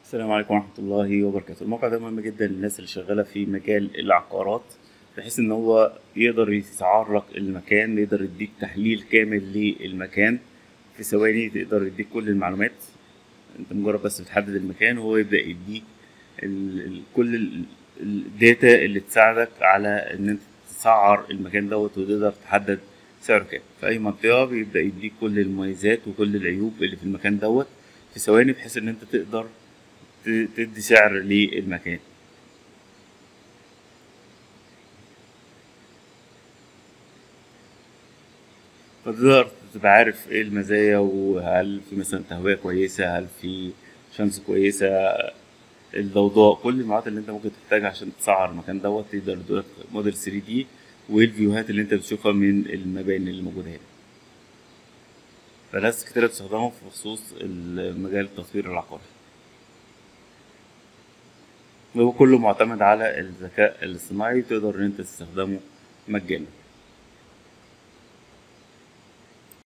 السلام عليكم ورحمة الله وبركاته الموقع ده مهم جدا للناس اللي شغالة في مجال العقارات بحيث ان هو يقدر يسعر لك المكان يقدر يديك تحليل كامل للمكان في ثواني تقدر يديك كل المعلومات انت مجرد بس بتحدد المكان وهو يبدأ يديك ال ال كل ال- الداتا اللي تساعدك على ان انت تسعر المكان دوت وتقدر تحدد سعره كام في اي منطقة بيبدأ يديك كل المميزات وكل العيوب اللي في المكان دوت في ثواني بحيث ان انت تقدر ت- تدي سعر للمكان فتقدر تبقى عارف ايه المزايا وهل في مثلا تهوية كويسة هل في شمس كويسة الضوضاء كل المعلومات اللي انت ممكن تحتاجها عشان تسعر المكان دوت تقدر يدولك موديل 3 دي وايه الفيوهات اللي انت بتشوفها من المباني اللي موجودة هنا فناس كتير بتستخدمه في خصوص المجال التصوير العقاري وهو كله معتمد على الذكاء الاصطناعي تقدر ان انت تستخدمه مجانا